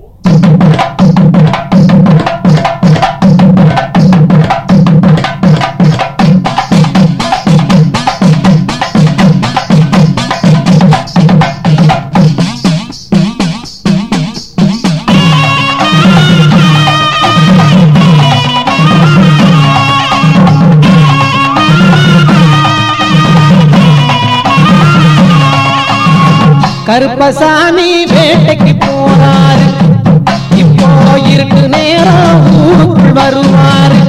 கருப்பசாமி வேட்டைக்கு போறாரு இப்போ இருட்டு நேரம் ஊருக்குள் வருவாரு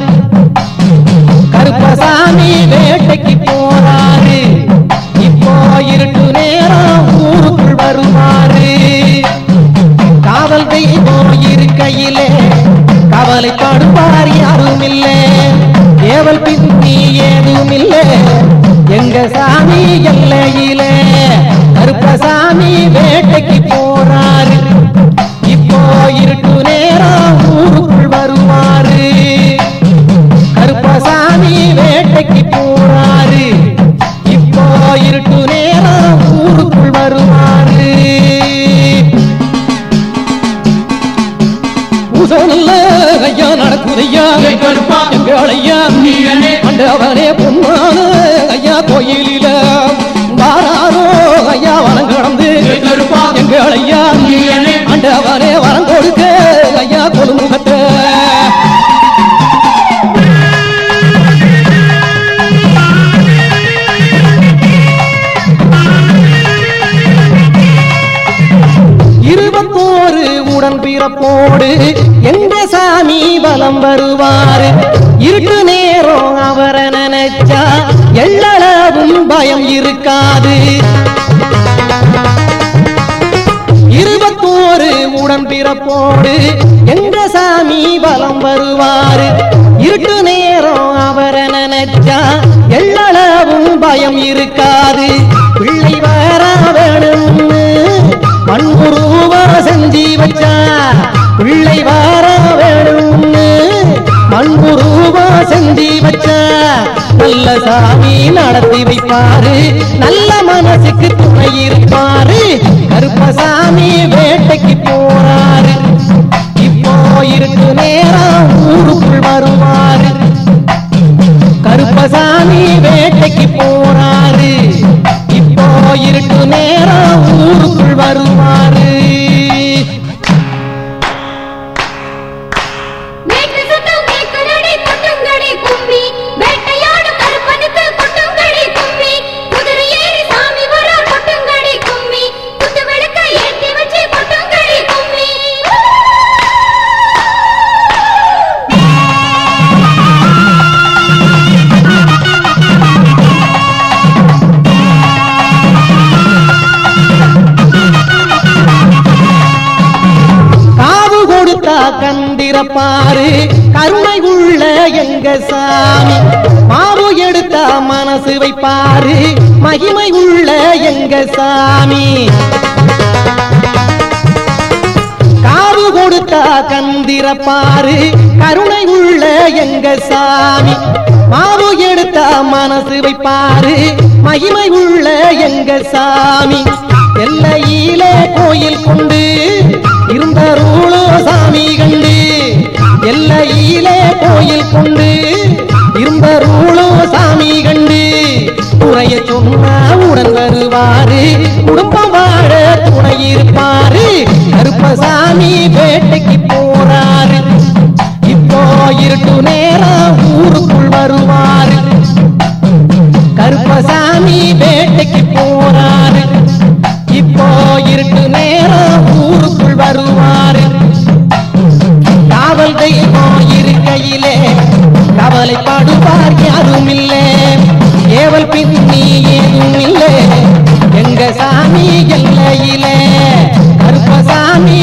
கருப்பசாமி வேட்டைக்கு போறாரு இப்போ இருட்டு நேரம் ஊருக்குள் வருவாரு காவல் தெய்வம் இருக்கையிலே கவலைப்படுவார் யாரும் இல்லை ஏவல் பின்னி ஏதும் இல்லை எங்க சாமி எல்லையிலே கருப்பசாமி வேட்டைக்கு போறாரு இப்போ இருட்டு நேரம் ஊருக்குள் வருவாரு கருப்பசாமி வேட்டைக்கு போறாரு இப்போ இருட்டு நேரம் ஊருக்குள் வருவாரு பூசனில்ல ஐயா நடக்குதையா கருப்பா. எங்கள் ஐயா நீயனே. ஆண்டவனே பொன்னான ஐயா கோயிலில வாராரோ ஐயா வரம் கடந்து கருப்பா. எங்கள் ஐயா நீயனே. ஆண்டவனே வரம் கொடுக்க ஐயா கொலுமுகத்தை இருபத்தோரு உடன் பிறப்போடு எந்த சாமி வலம் வருவாரு இருட்டு நேரம் அவரை நினைச்சா எள்ளளவும் பயம் இருக்காது இருபத்தோரு உடன் பிறப்போடு எந்த சாமி வலம் வருவாரு இருட்டு நேரம் அவரை நினைச்சா எள்ளளவும் பயம் இருக்காது பிள்ளை வர வேணும்னு மண்புருவா செஞ்சு வச்சா பிள்ளை வர வேணும்னு மண்புருவா செஞ்சு வச்சா நல்ல சாமி நடத்தி வைப்பாரு நல்ல மனசுக்கு துணை இருப்பாரு கருப்பசாமி வேட்டைக்கு போறாரு இப்போ இருக்கு நேரம் ஊருக்குள் வருவாரு கருப்பசாமி வேட்டைக்கு போறாரு இப்போ இருட்டு நேரம் ஊருக்குள் வருவாரு மேற்கு சுத்தம் கேட்குதடி கொட்டுங்கடி கும்மி வேட்டையாடும் கருப்பனுக்கு கொட்டுங்கடி கும்மி குதிரை ஏறி சாமி வர கொட்டுங்கடி கும்மி குத்து விளக்க ஏற்றி வச்சு கொட்டுங்கடி கும்மி காவு கொடுத்தா கந்திரப்பாரு கருணை உள்ள எங்க சாமி மாவு எடுத்தா மனசு வைப்பாரு மகிமை உள்ள எங்க சாமி காவு கொடுத்தா கந்திரப்பாரு கருணை உள்ள எங்க சாமி மாவு எடுத்தா மனசு வைப்பாரு மகிமை உள்ள எங்க சாமி எல்லையிலே கோயில் கொண்டு இருந்த ரூளோ சாமி கண்டு எல்லையிலே கோயில் கொண்டு இருந்த ரூளோ சாமி கண்டு குறைய சொன்னா உடன் வருவாரு குடும்பம் வாழ துணை இருப்பாரு கருப்பசாமி வேட்டைக்கு போறாரு இப்போ இருட்டு நேரம் ஊருக்குள் வருவாரு கருப்பசாமி வேட்டைக்கு போறாரு இப்போ இருட்டு நேரம் ஊருக்குள் வருவாரு காவல் தெய்வம் இருக்கையிலே கவலைப்படுவார் யாரும் இல்லை ஏவல் பின்னி ஏதும் இல்லை எங்க சாமி எல்லையிலே கருப்பசாமி